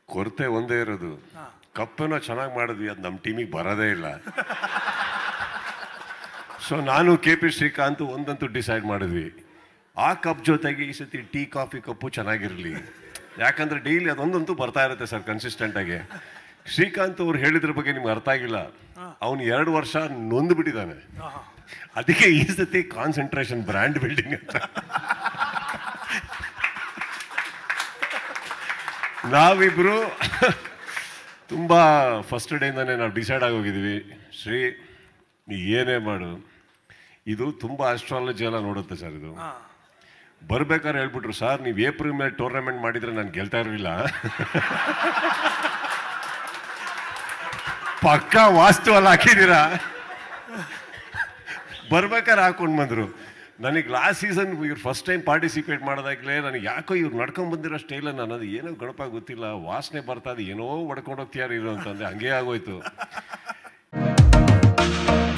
ಕೊರತೆ ಒಂದೇ ಇರೋದು ಕಪ್ಪೇನೋ ಚೆನ್ನಾಗಿ ಮಾಡಿದ್ವಿ ಅದು ನಮ್ಮ ಟೀಮಿಗೆ ಬರೋದೇ ಇಲ್ಲ ಸೊ ನಾನು ಕೆ ಪಿ ಶ್ರೀಕಾಂತ್ ಒಂದಂತೂ ಡಿಸೈಡ್ ಮಾಡಿದ್ವಿ ಆ ಕಪ್ ಜೊತೆಗೆ ಈ ಸತಿ ಟೀ ಕಾಫಿ ಕಪ್ಪು ಚೆನ್ನಾಗಿರಲಿ ಯಾಕಂದ್ರೆ ಡೈಲಿ ಅದೊಂದಂತೂ ಬರ್ತಾ ಇರುತ್ತೆ ಸರ್ ಕನ್ಸಿಸ್ಟೆಂಟ್ ಆಗಿ ಶ್ರೀಕಾಂತ್ ಅವ್ರು ಹೇಳಿದ್ರ ಬಗ್ಗೆ ನಿಮ್ಗೆ ಅರ್ಥ ಆಗಿಲ್ಲ ಅವನು ಎರಡು ವರ್ಷ ನೊಂದು ಬಿಟ್ಟಿದ್ದಾನೆ ಅದಕ್ಕೆ ಈ ಸತಿ ಕಾನ್ಸಂಟ್ರೇಷನ್ ಬ್ರ್ಯಾಂಡ್ ಬಿಲ್ಡಿಂಗ್ ಅಂತ ನಾವಿಬ್ರು ತುಂಬ ಫಸ್ಟ್ ಡೇಯಿಂದನೇ ನಾವು ಡಿಸೈಡ್ ಆಗೋಗಿದ್ದೀವಿ ಶ್ರೀ ನೀ ಏನೇ ಮಾಡು ಇದು ತುಂಬ ಆಸ್ಟ್ರಾಲಜಿ ಎಲ್ಲ ನೋಡುತ್ತೆ ಸರ್ ಇದು ಬರ್ಬೇಕಾದ್ರೆ ಹೇಳ್ಬಿಟ್ರು ಸರ್ ನೀವು ಏಪ್ರಿಲ್ ಮೇಲೆ ಟೂರ್ನಮೆಂಟ್ ಮಾಡಿದ್ರೆ ನಾನು ಗೆಲ್ತಾ ಇರಲಿಲ್ಲ ಪಕ್ಕ ವಾಸ್ತು ಅಲ್ಲಿ ಹಾಕಿದ್ದೀರಾ ಬರ್ಬೇಕಾದ್ರೆ ಹಾಕೊಂಡು ಬಂದರು ನನಗೆ ಲಾಸ್ಟ್ ಸೀಸನ್ ಇವ್ರು ಫಸ್ಟ್ ಟೈಮ್ ಪಾರ್ಟಿಸಿಪೇಟ್ ಮಾಡೋದಾಗಲೇ ನನಗೆ ಯಾಕೋ ಇವ್ರು ನಡ್ಕೊಂಡು ಬಂದಿರೋ ಸ್ಟೈಲ ನಾನು ಅದು ಏನೋ ಗಣಪ ಗೊತ್ತಿಲ್ಲ ವಾಸನೆ ಬರ್ತಾ ಇದೆ ಏನೋ ಹೊಡ್ಕೊಂಡು ಹೋಗ್ತಿಯಾರ ಇರೋ ಅಂತಂದೆ ಹಂಗೆ ಆಗೋಯ್ತು